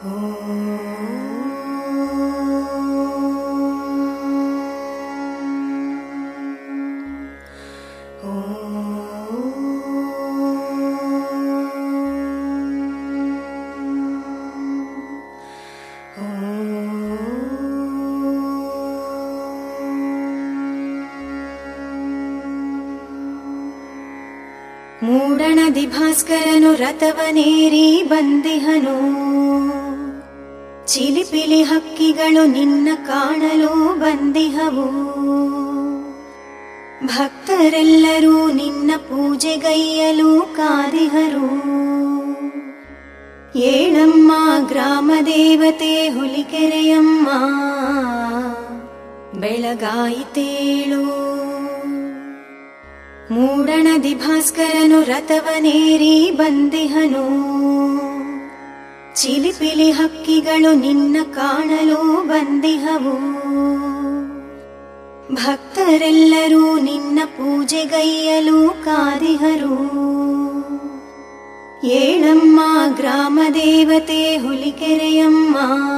ಮೂಡಣದಿ ಭಾಸ್ಕರನು ರಥವನೇರಿ ಬಂದಿಹನು ಚಿಲಿಪಿಲಿ ಹಕ್ಕಿಗಳು ನಿನ್ನ ಕಾಣಲು ಬಂದಿಹವು ಭಕ್ತರೆಲ್ಲರೂ ನಿನ್ನ ಪೂಜೆಗೈಯಲು ಕಾದಿಹರು ಏಳಮ್ಮ ಗ್ರಾಮ ದೇವತೆ ಹುಲಿಕೆರೆಯಮ್ಮ ಬೆಳಗಾಯಿತೇಳು ಮೂಡಣದಿ ಭಾಸ್ಕರನು ರಥವನೇರಿ ಬಂದಿಹನು ಚಿಲಿಪಿಲಿ ಹಕ್ಕಿಗಳು ನಿನ್ನ ಕಾಣಲು ಬಂದಿಹವು ಭಕ್ತರೆಲ್ಲರೂ ನಿನ್ನ ಪೂಜೆಗೈಯಲು ಕಾದಿಹರು ಏಳಮ್ಮ ಗ್ರಾಮ ದೇವತೆ ಹುಲಿಕೆರೆಯಮ್ಮ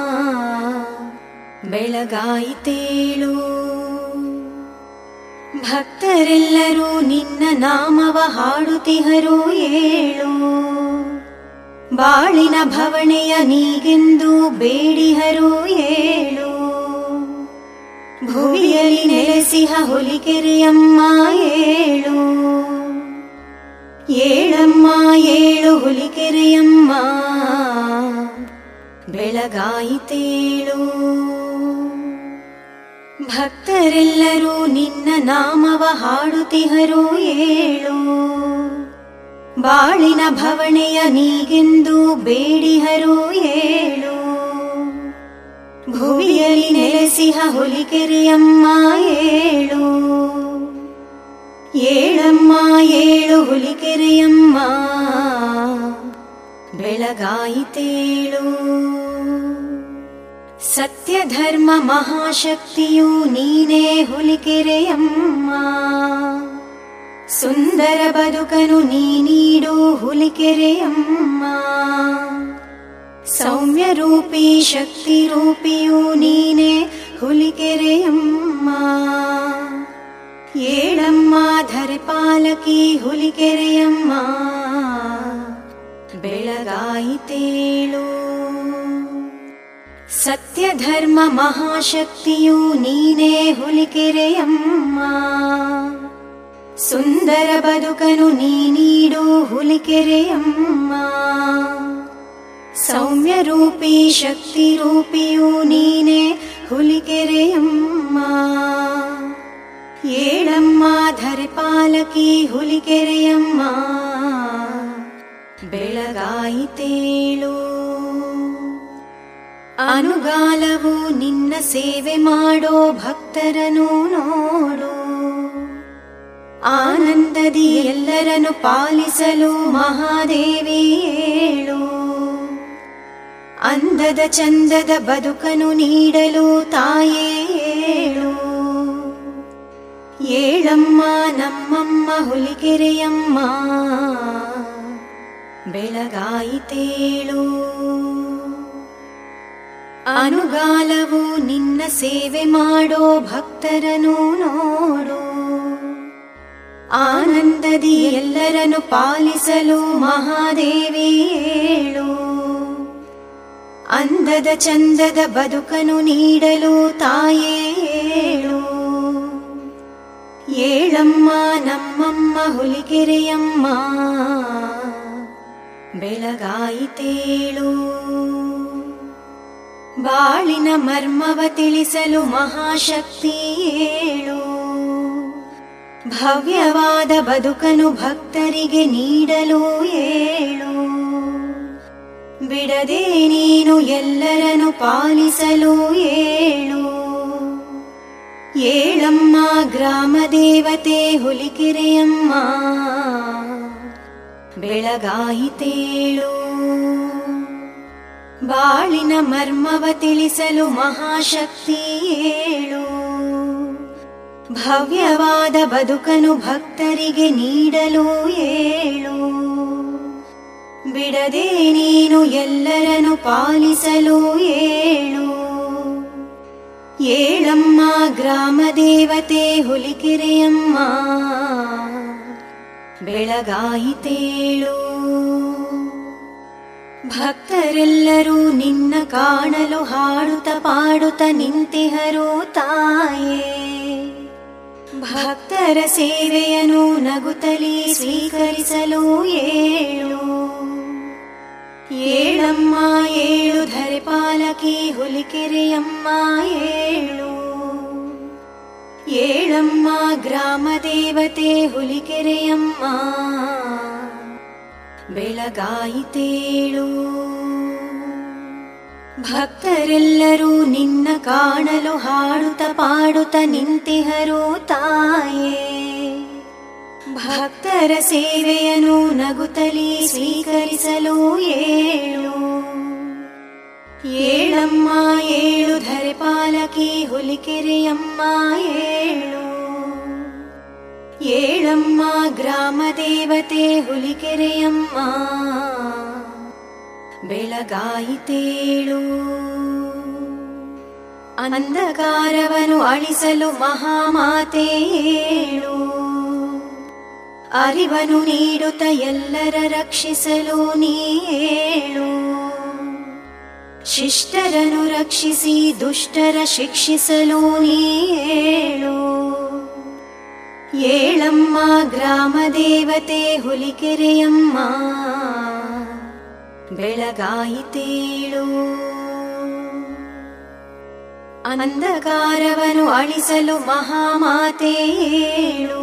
ಬೆಳಗಾಯಿತೇಳು ಭಕ್ತರೆಲ್ಲರೂ ನಿನ್ನ ನಾಮವ ಹಾಡುತ್ತಿಹರು ಏಳು ಬಾಳಿನ ಭವಣೆಯ ನೀಗೆಂದು ಬೇಡಿಹರು ಏಳು ಭುವಿಯಲ್ಲಿ ನೆಲೆಸಿಹ ಹುಲಿಕೆರೆಯಮ್ಮ ಏಳು ಏಳಮ್ಮ ಏಳು ಹುಲಿಕೆರೆಯಮ್ಮ ಬೆಳಗಾಯಿತೇಳು ಭಕ್ತರೆಲ್ಲರೂ ನಿನ್ನ ನಾಮವ ಹಾಡುತ್ತಿಹರು ಏಳು ಬಾಳಿನ ಭವಣೆಯ ನೀಗೆಂದು ಬೇಡಿಹರು ಏಳು ಭುವಿಯಲ್ಲಿ ನೆಲೆಸಿಹ ಹುಲಿಕೆರೆಯಮ್ಮ ಏಳು ಏಳಮ್ಮ ಏಳು ಹುಲಿಕೆರೆಯಮ್ಮ ಬೆಳಗಾಯಿತೇಳು ಸತ್ಯ ಧರ್ಮ ಮಹಾಶಕ್ತಿಯು ನೀನೇ ಹುಲಿಕೆರೆಯಮ್ಮ ಸುಂದರ ಬದುಕನು ನೀ ನೀಡು ಹುಲಿಕೆರೆಯಮ್ಮ ಸೌಮ್ಯ ರೂಪಿ ಶಕ್ತಿ ರೂಪಿಯು ನೀನೇ ಹುಲಿಕೆರೆಯಮ್ಮ ಏಳಮ್ಮ ಧರೆಪಾಲಕಿ ಹುಲಿಕೆರೆಯಮ್ಮ ಬೆಳಗಾಯಿತೇಳು ಸತ್ಯ ಧರ್ಮ ಮಹಾಶಕ್ತಿಯು ನೀನೇ ಹುಲಿಕೆರೆಯಮ್ಮ ಸುಂದರ ಬದುಕನು ನೀ ನೀಡು ಹುಲಿಕೆರೆಯಮ್ಮ ಸೌಮ್ಯ ರೂಪಿ ಶಕ್ತಿ ರೂಪಿಯು ನೀನೇ ಹುಲಿಕೆರೆಯಮ್ಮ ಏಳಮ್ಮ ಧರೆಪಾಲಕಿ ಹುಲಿಕೆರೆಯಮ್ಮ ಬೆಳಗಾಯಿತೇಳು ಅನುಗಾಲವು ನಿನ್ನ ಸೇವೆ ಮಾಡೋ ಭಕ್ತರನು ನೋಡು ಆನಂದದಿ ಎಲ್ಲರನ್ನು ಪಾಲಿಸಲು ಮಹಾದೇವಿ ಏಳು ಅಂದದ ಚಂದದ ಬದುಕನು ನೀಡಲು ತಾಯೇ ಏಳು ಏಳಮ್ಮ ನಮ್ಮಮ್ಮ ಹುಲಿಕೆರೆಯಮ್ಮ ಬೆಳಗಾಯಿತೇಳು ಅನುಗಾಲವು ನಿನ್ನ ಸೇವೆ ಮಾಡೋ ಭಕ್ತರನು ನೋಡು ಆನಂದದಿ ಎಲ್ಲರನ್ನು ಪಾಲಿಸಲು ಮಹಾದೇವಿ ಏಳು ಅಂದದ ಚಂದದ ಬದುಕನು ನೀಡಲು ತಾಯೇ ಏಳು ಏಳಮ್ಮ ನಮ್ಮಮ್ಮ ಹುಲಿಕೆರೆಯಮ್ಮ ಬೆಳಗಾಯಿತೇಳು ಬಾಳಿನ ಮರ್ಮವ ತಿಳಿಸಲು ಮಹಾಶಕ್ತಿ ಏಳು ಭವ್ಯವಾದ ಬದುಕನು ಭಕ್ತರಿಗೆ ನೀಡಲು ಏಳು ಬಿಡದೆ ನೀನು ಎಲ್ಲರನ್ನು ಪಾಲಿಸಲು ಏಳು ಏಳಮ್ಮ ಗ್ರಾಮ ದೇವತೆ ಹುಲಿಕೆರೆಯಮ್ಮ ಬೆಳಗಾಯಿತೇಳು ಬಾಳಿನ ಮರ್ಮವ ತಿಳಿಸಲು ಮಹಾಶಕ್ತಿ ಏಳು ಭವ್ಯವಾದ ಬದುಕನು ಭಕ್ತರಿಗೆ ನೀಡಲು ಏಳು ಬಿಡದೆ ನೀನು ಎಲ್ಲರನ್ನು ಪಾಲಿಸಲು ಏಳು ಏಳಮ್ಮ ಗ್ರಾಮ ದೇವತೆ ಹುಲಿಕೆರೆಯಮ್ಮ ಬೆಳಗಾಯಿತೇಳು ಭಕ್ತರೆಲ್ಲರೂ ನಿನ್ನ ಕಾಣಲು ಹಾಡುತ್ತ ಪಾಡುತ್ತ ನಿಂತಿಹರು ತಾಯೇ ಭಕ್ತರ ಸೇವೆಯನ್ನು ನಗುತ್ತಲಿ ಸ್ವೀಕರಿಸಲು ಏಳು ಏಳಮ್ಮ ಏಳು ಧರೆ ಪಾಲಕಿ ಹುಲಿಕೆರೆಯಮ್ಮ ಏಳು ಏಳಮ್ಮ ಗ್ರಾಮ ದೇವತೆ ಹುಲಿಕೆರೆಯಮ್ಮ ಬೆಳಗಾಯಿತೇಳು ಭಕ್ತರೆಲ್ಲರೂ ನಿನ್ನ ಕಾಣಲು ಹಾಡುತ್ತ ಪಾಡುತ್ತ ನಿಂತಿಹರು ತಾಯೇ ಭಕ್ತರ ಸೇವೆಯನ್ನು ನಗುತ್ತಲಿ ಸ್ವೀಕರಿಸಲು ಏಳು ಏಳಮ್ಮ ಏಳು ಧರೆ ಪಾಲಕಿ ಹುಲಿಕೆರೆಯಮ್ಮ ಏಳು ಏಳಮ್ಮ ಗ್ರಾಮ ದೇವತೆ ಹುಲಿಕೆರೆಯಮ್ಮ ಬೆಳಗಾಯಿತೇಳು ಅಂಧಕಾರವನ್ನು ಅಳಿಸಲು ಮಹಾಮಾತೆ ಏಳು ಅರಿವನ್ನು ನೀಡುತ್ತ ಎಲ್ಲರ ರಕ್ಷಿಸಲು ನೀಳು ಶಿಷ್ಟರನ್ನು ರಕ್ಷಿಸಿ ದುಷ್ಟರ ಶಿಕ್ಷಿಸಲು ನೀಳು ಏಳಮ್ಮ ಗ್ರಾಮ ದೇವತೆ ಹುಲಿಕೆರೆಯಮ್ಮ ಬೆಳಗಾಯಿತೇಳು ಅಂಧಕಾರವನ್ನು ಅಳಿಸಲು ಮಹಾಮಾತೆ ಏಳು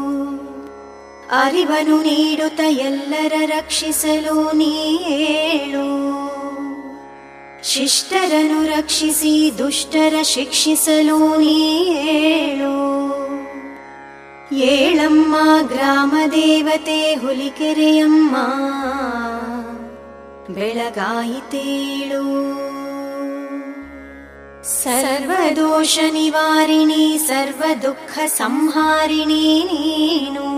ಅರಿವನ್ನು ನೀಡುತ್ತ ಎಲ್ಲರ ರಕ್ಷಿಸಲು ನೀಳು ಶಿಷ್ಟರನ್ನು ರಕ್ಷಿಸಿ ದುಷ್ಟರ ಶಿಕ್ಷಿಸಲು ನೀಳು ಏಳಮ್ಮ ಗ್ರಾಮ ದೇವತೆ ಹುಲಿಕೆರೆಯಮ್ಮ ಬೆಳಗಾಯಿತೇಳು ಸರ್ವದೋಷ ನಿವಾರಿಣಿ ಸರ್ವ ದುಃಖ ಸಂಹಾರಿಣಿ ನೀನು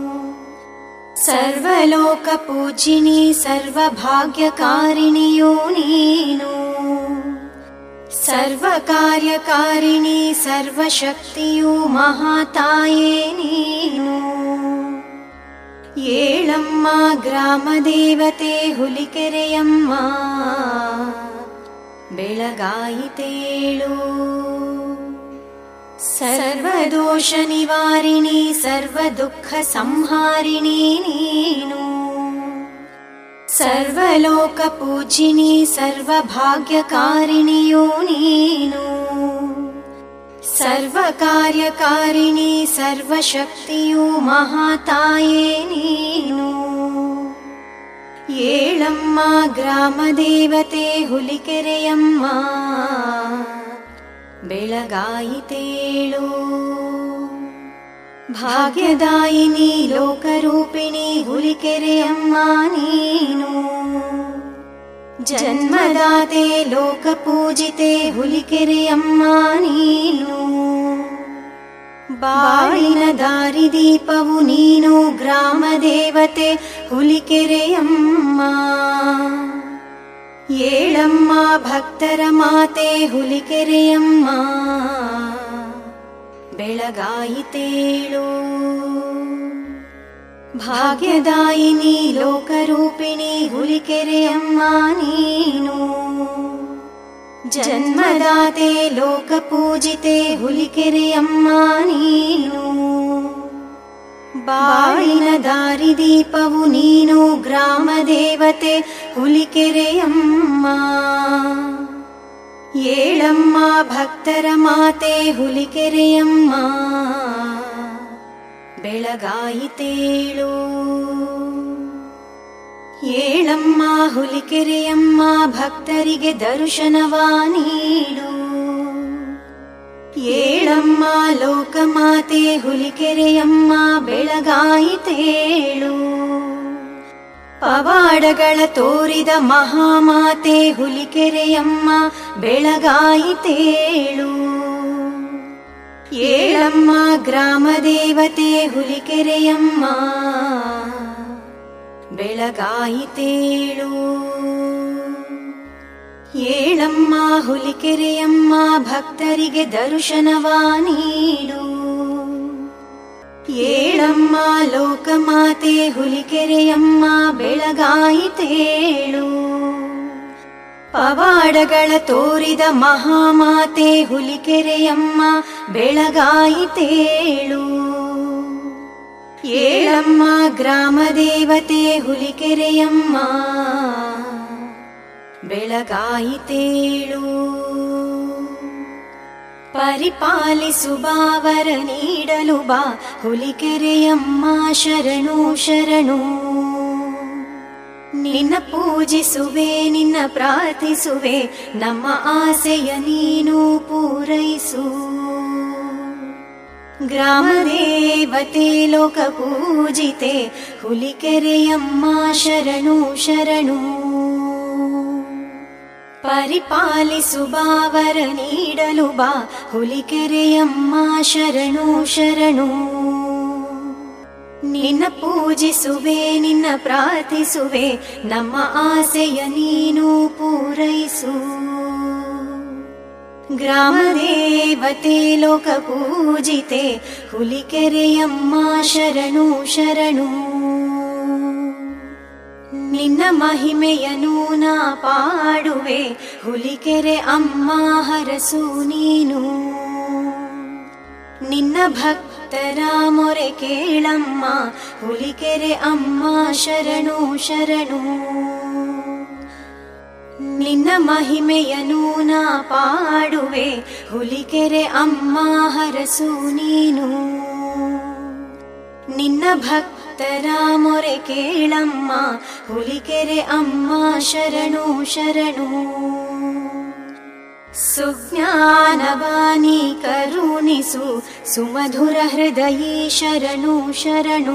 ಸರ್ವಲೋಕ ಪೂಜಿನಿ ಸರ್ವ ಭಾಗ್ಯಕಾರಿಣಿಯೋ ನೀನು ಸರ್ವ ಕಾರ್ಯಕಾರಿಣಿ ಸರ್ವಶಕ್ತಿಯು ಮಹಾತಾಯೇ ನೀನು ಏಳಮ್ಮ ಗ್ರಾಮ ದೇವತೆ ಹುಲಿಕೆರೆಯಮ್ಮ ಬೆಳಗಾಯಿತೇಳು ಸರ್ವದೋಷ ನಿವಾರಿಣಿ ಸರ್ವ ದುಃಖ ಸಂಹಾರಿಣಿ ನೀನು ಸರ್ವಲೋಕ ಪೂಜಿನಿ ಸರ್ವ ಭಾಗ್ಯಕಾರಿಣಿಯೋ ನೀನು ಸರ್ವ ಕಾರ್ಯಕಾರಿಣಿ ಸರ್ವಶಕ್ತಿಯು ಮಹಾತಾಯೇ ನೀನು ಏಳಮ್ಮ ಗ್ರಾಮ ದೇವತೆ ಹುಲಿಕೆರೆಯಮ್ಮ ಬೆಳಗಾಯಿತೇಳು ಭಾಗ್ಯದಾಯಿನಿ ಲೋಕರೂಪಿಣಿ ಹುಲಿಕೆರೆಯಮ್ಮ ನೀನು ಜನ್ಮದಾತೆ ಲೋಕ ಪೂಜಿತೆ ಹುಲಿಕೆರೆಯಮ್ಮ ನೀನು ಬಾಳಿನ ದಾರಿದೀಪವು ನೀನು ಗ್ರಾಮ ದೇವತೆ ಹುಲಿಕೆರೆಯಮ್ಮ ಏಳಮ್ಮ ಭಕ್ತರ ಮಾತೆ ಹುಲಿಕೆರೆಯಮ್ಮ ಬೆಳಗಾಯಿತೇಳು ಭಾಗ್ಯದಾಯಿನಿ ಲೋಕರೂಪಿಣಿ ಹುಲಿಕೆರೆಯಮ್ಮ ನೀನು ಜನ್ಮದಾತೆ ಲೋಕ ಪೂಜಿತೆ ಹುಲಿಕೆರೆಯಮ್ಮ ನೀನು ಬಾಳಿನ ದಾರಿದೀಪವು ನೀನು ಗ್ರಾಮ ದೇವತೆ ಹುಲಿಕೆರೆಯಮ್ಮ ಏಳಮ್ಮ ಭಕ್ತರ ಮಾತೆ ಹುಲಿಕೆರೆಯಮ್ಮ ಬೆಳಗಾಯಿತೇಳು ಏಳಮ್ಮ ಹುಲಿಕೆರೆಯಮ್ಮ ಭಕ್ತರಿಗೆ ದರ್ಶನವ ನೀಡು ಏಳಮ್ಮ ಲೋಕಮಾತೆ ಹುಲಿಕೆರೆಯಮ್ಮ ಬೆಳಗಾಯಿತೇಳು ಪವಾಡಗಳ ತೋರಿದ ಮಹಾಮಾತೆ ಹುಲಿಕೆರೆಯಮ್ಮ ಬೆಳಗಾಯಿತೇಳು ಏಳಮ್ಮ ಗ್ರಾಮ ದೇವತೆ ಹುಲಿಕೆರೆಯಮ್ಮ ಬೆಳಗಾಯಿತೇಳು ಏಳಮ್ಮ ಹುಲಿಕೆರೆಯಮ್ಮ ಭಕ್ತರಿಗೆ ದರ್ಶನವ ನೀಡು ಏಳಮ್ಮ ಲೋಕಮಾತೆ ಹುಲಿಕೆರೆಯಮ್ಮ ಬೆಳಗಾಯಿತೇಳು ಪವಾಡಗಳ ತೋರಿದ ಮಹಾಮಾತೆ ಹುಲಿಕೆರೆಯಮ್ಮ ಬೆಳಗಾಯಿತೇಳು ಏಳಮ್ಮ ಗ್ರಾಮ ದೇವತೆ ಹುಲಿಕೆರೆಯಮ್ಮ ಬೆಳಗಾಯಿತೇಳು ಪರಿಪಾಲಿಸುಬಾವರ ನೀಡಲು ಬಾ ಹುಲಿಕೆರೆಯಮ್ಮ ಶರಣು ಶರಣು ನಿನ್ನ ಪೂಜಿಸುವೆ ನಿನ್ನ ಪ್ರಾರ್ಥಿಸುವೆ ನಮ್ಮ ಆಸೆಯ ನೀನು ಪೂರೈಸು ಗ್ರಾಮ ದೇವತೆ ಲೋಕ ಪೂಜಿತೆ ಹುಲಿಕೆರೆಯಮ್ಮ ಶರಣು ಶರಣು ಪರಿಪಾಲಿಸುಬಾವರ ನೀಡಲು ಬಾ ಹುಲಿಕೆರೆಯಮ್ಮ ಶರಣು ಶರಣು ನಿನ್ನ ಪೂಜಿಸುವೆ ನಿನ್ನ ಪ್ರಾರ್ಥಿಸುವೆ ನಮ್ಮ ಆಸೆಯ ನೀನು ಪೂರೈಸು ಗ್ರಾಮ ದೇವತೆ ಲೋಕ ಪೂಜಿತೆ ಹುಲಿಕೆರೆಯಮ್ಮ ಶರಣು ಶರಣು ನಿನ್ನ ಮಹಿಮೆಯನು ನಾ ಪಾಡುವೆ ಹುಲಿಕೆರೆ ಅಮ್ಮ ಹರಸು ನೀನು ನಿನ್ನ ಭಕ್ತರ ಮೊರೆ ಕೇಳಮ್ಮ ಹುಲಿಕೆರೆ ಅಮ್ಮ ಶರಣು ಶರಣು ನಿನ್ನ ಮಹಿಮೆಯನು ನಾ ಪಾಡುವೆ ಹುಲಿಕೆರೆ ಅಮ್ಮ ಹರಸು ನೀನು ನಿನ್ನ ಭಕ್ತರ ಮೊರೆ ಕೇಳಮ್ಮ ಹುಲಿಕೆರೆ ಅಮ್ಮ ಶರಣು ಶರಣು ಸುಜ್ಞಾನವಾನಿ ಕರುಣಿಸು ಸುಮಧುರ ಹೃದಯೀ ಶರಣು ಶರಣು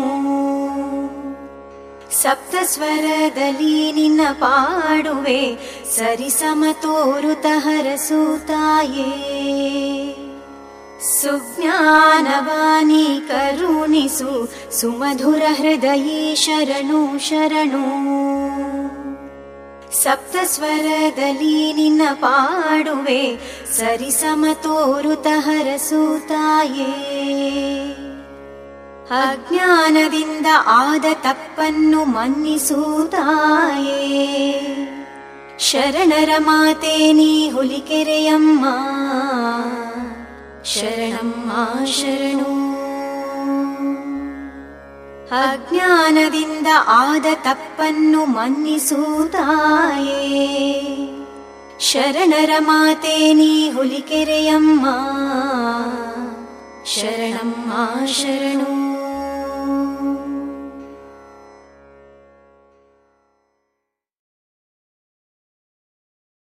ಸಪ್ತ ಸ್ವರದಲ್ಲಿ ನಿನ್ನ ಪಾಡುವೆ ಸರಿ ಸಮ ತೋರುತ ಹರಸು ತಾಯೇ ಸುಜ್ಞಾನವಾನಿ ಕರುಣಿಸು ಸುಮಧುರ ಹೃದಯೀ ಶರಣು ಶರಣು ಸಪ್ತ ಸ್ವರದಲ್ಲಿ ನಿನ್ನ ಪಾಡುವೆ ಸರಿ ಸಮ ತೋರುತ ಹರಸು ತಾಯೇ ಅಜ್ಞಾನದಿಂದ ಆದ ತಪ್ಪನ್ನು ಮನ್ನಿಸು ತಾಯೇ ಶರಣರ ಮಾತೆ ನೀ ಹುಲಿಕೆರೆಯಮ್ಮ ಶರಣಮ್ಮ ಶರಣು ಅಜ್ಞಾನದಿಂದ ಆದ ತಪ್ಪನ್ನು ಮನ್ನಿಸು ತಾಯೇ ಶರಣರ ಮಾತೆ ನೀ ಹುಲಿಕೆರೆಯಮ್ಮ ಶರಣಮ್ಮ ಶರಣು